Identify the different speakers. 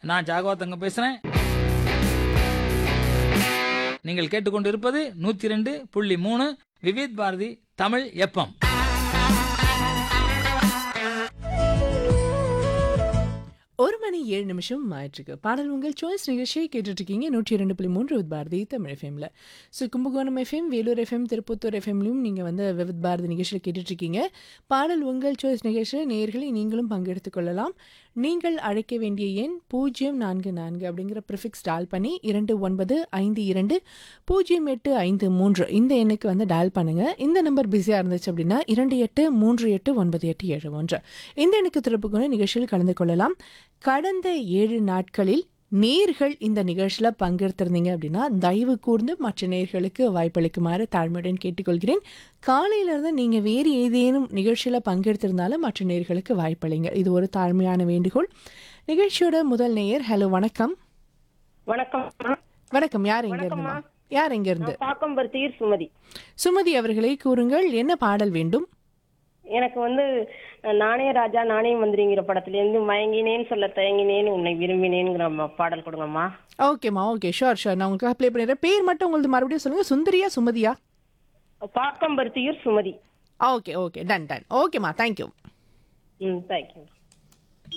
Speaker 1: நான் ஜாகவா பேசுறேன் நீங்கள் கேட்டுக்கொண்டு இருப்பது நூத்தி ரெண்டு புள்ளி மூணு விவித் பாரதி தமிழ் எப்பம்
Speaker 2: ஒரு மணி ஏழு நிமிஷம் ஆயிட்டிருக்கு பாடல் உங்கள் சாய்ஸ் நிகழ்ச்சியை கேட்டுட்டு இருக்கீங்க நூற்றி இரண்டு புள்ளி மூன்று வித் பாரதி தமிழ் எஃப்எம்ல so Kumbakonam FM Vellore FM Tirupattur எஃப்எம்லையும் நீங்கள் வந்து வித் பாரதி நிகழ்ச்சியில் கேட்டுட்டு இருக்கீங்க பாடல் உங்கள் சாய்ஸ் நிகழ்ச்சியில் நேர்களை நீங்களும் பங்கெடுத்துக் கொள்ளலாம் நீங்கள் அழைக்க வேண்டிய எண் பூஜ்ஜியம் நான்கு நான்கு அப்படிங்கிற ப்ரிஃபிக்ஸ் டால் பண்ணி இரண்டு ஒன்பது ஐந்து இரண்டு பூஜ்ஜியம் எட்டு ஐந்து மூன்று இந்த எண்ணுக்கு வந்து டயல் பண்ணுங்க இந்த நம்பர் பிஸியாக இருந்துச்சு அப்படின்னா இரண்டு எட்டு மூன்று எட்டு ஒன்பது எட்டு ஏழு ஒன்று இந்த எண்ணுக்கு திருப்பு கொண்டு நிகழ்ச்சியில் கலந்து கொள்ளலாம் கடந்த ஏழு நாட்களில் நேர்கள் இந்த நிகழ்ச்சியில் பங்கெடுத்திருந்தீங்க அப்படின்னா தயவு கூர்ந்து மற்ற நேர்களுக்கு வாய்ப்பளிக்குமாறு தாழ்மையுடன் கேட்டுக்கொள்கிறேன் காலையிலிருந்து நீங்கள் வேறு ஏதேனும் நிகழ்ச்சியில் பங்கெடுத்திருந்தாலும் மற்ற நேர்களுக்கு வாய்ப்பளிங்க இது ஒரு தாழ்மையான வேண்டுகோள் நிகழ்ச்சியோட முதல் நேயர் ஹலோ வணக்கம்
Speaker 3: வணக்கம்
Speaker 2: வணக்கம் யார் எங்க இருந்துமா யார் எங்க இருந்து
Speaker 3: பாக்கம்பருத்தியூர் சுமதி
Speaker 2: சுமதி அவர்களை கூறுங்கள் என்ன பாடல் வேண்டும்
Speaker 3: எனக்கு வந்து அஹ், நானே ராஜா நானே மந்திரிங்கிற படத்துல இருந்து மயங்கினேன்னு சொல்ல தயங்கினேன் உன்னை விரும்பினேங்கிற ம- பாடல் கொடுங்கம்மா
Speaker 2: ஓகேம்மா ஓகே ஷோர் ஷோர் நான் உங்களுக்கு ப்ளே பண்ணிடுறேன் பேர் மட்டும் உங்களுக்கு மறுபடியும் சொல்லுங்க சுந்தரியா சுமதியா
Speaker 3: Pakkamparuthiyur Sumathi
Speaker 2: okay okay done done ஓகேம்மா தேங்க்யூ
Speaker 3: ம் தேங்க்யூ